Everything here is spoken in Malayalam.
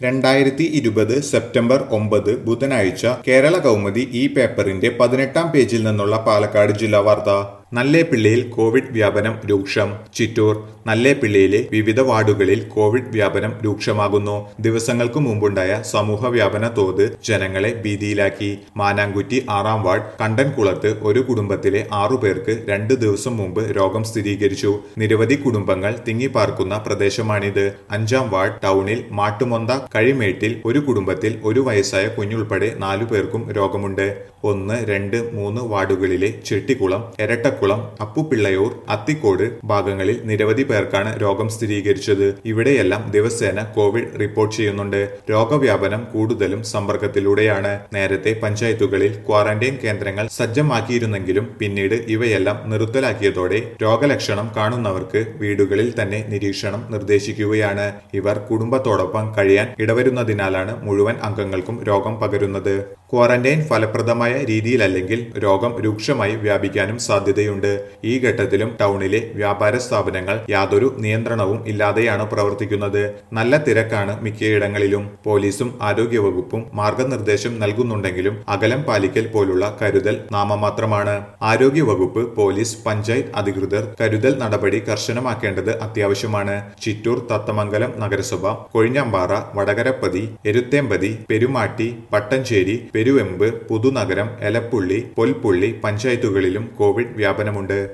രണ്ടായിരത്തി ഇരുപത് സെപ്റ്റംബർ ഒമ്പത് ബുധനാഴ്ച കേരള കൗമുദി ഈ പേപ്പറിന്റെ പതിനെട്ടാം പേജിൽ നിന്നുള്ള പാലക്കാട് ജില്ലാ വാർത്ത നല്ലേപ്പിള്ളിയിൽ കോവിഡ് വ്യാപനം രൂക്ഷം ചിറ്റൂർ നല്ലേപ്പിള്ളിയിലെ വിവിധ വാർഡുകളിൽ കോവിഡ് വ്യാപനം രൂക്ഷമാകുന്നു ദിവസങ്ങൾക്ക് മുമ്പുണ്ടായ സമൂഹ വ്യാപന തോത് ജനങ്ങളെ ഭീതിയിലാക്കി മാനാങ്കുറ്റി ആറാം വാർഡ് കണ്ടൻകുളത്ത് ഒരു കുടുംബത്തിലെ ആറു പേർക്ക് രണ്ട് ദിവസം മുമ്പ് രോഗം സ്ഥിരീകരിച്ചു നിരവധി കുടുംബങ്ങൾ തിങ്ങിപ്പാർക്കുന്ന പ്രദേശമാണിത് അഞ്ചാം വാർഡ് ടൗണിൽ മാട്ടുമൊന്ത കഴിമേട്ടിൽ ഒരു കുടുംബത്തിൽ ഒരു വയസ്സായ കുഞ്ഞുൾപ്പെടെ നാലു പേർക്കും രോഗമുണ്ട് ഒന്ന് രണ്ട് മൂന്ന് വാർഡുകളിലെ ചെട്ടിക്കുളം എരട്ടക്കുളം അപ്പുപിള്ളയൂർ അത്തിക്കോട് ഭാഗങ്ങളിൽ നിരവധി പേർക്കാണ് രോഗം സ്ഥിരീകരിച്ചത് ഇവിടെയെല്ലാം ദിവസേന കോവിഡ് റിപ്പോർട്ട് ചെയ്യുന്നുണ്ട് രോഗവ്യാപനം കൂടുതലും സമ്പർക്കത്തിലൂടെയാണ് നേരത്തെ പഞ്ചായത്തുകളിൽ ക്വാറന്റൈൻ കേന്ദ്രങ്ങൾ സജ്ജമാക്കിയിരുന്നെങ്കിലും പിന്നീട് ഇവയെല്ലാം നിർത്തലാക്കിയതോടെ രോഗലക്ഷണം കാണുന്നവർക്ക് വീടുകളിൽ തന്നെ നിരീക്ഷണം നിർദ്ദേശിക്കുകയാണ് ഇവർ കുടുംബത്തോടൊപ്പം കഴിയാൻ ഇടവരുന്നതിനാലാണ് മുഴുവൻ അംഗങ്ങൾക്കും രോഗം പകരുന്നത് ക്വാറന്റൈൻ ഫലപ്രദമായ രീതിയിലല്ലെങ്കിൽ രോഗം രൂക്ഷമായി വ്യാപിക്കാനും സാധ്യതയുണ്ട് ഈ ഘട്ടത്തിലും ടൗണിലെ വ്യാപാര സ്ഥാപനങ്ങൾ യാതൊരു നിയന്ത്രണവും ഇല്ലാതെയാണ് പ്രവർത്തിക്കുന്നത് നല്ല തിരക്കാണ് മിക്കയിടങ്ങളിലും പോലീസും ആരോഗ്യവകുപ്പും മാർഗനിർദ്ദേശം നൽകുന്നുണ്ടെങ്കിലും അകലം പാലിക്കൽ പോലുള്ള കരുതൽ നാമമാത്രമാണ് ആരോഗ്യവകുപ്പ് പോലീസ് പഞ്ചായത്ത് അധികൃതർ കരുതൽ നടപടി കർശനമാക്കേണ്ടത് അത്യാവശ്യമാണ് ചിറ്റൂർ തത്തമംഗലം നഗരസഭ കൊഴിഞ്ഞാമ്പാറ വടകരപ്പതി എരുത്തേമ്പതി പെരുമാട്ടി പട്ടഞ്ചേരി പെരുവെമ്പ് പുതുനഗരം എലപ്പുള്ളി പൊൽപ്പുള്ളി പഞ്ചായത്തുകളിലും കോവിഡ് വ്യാപനമുണ്ട്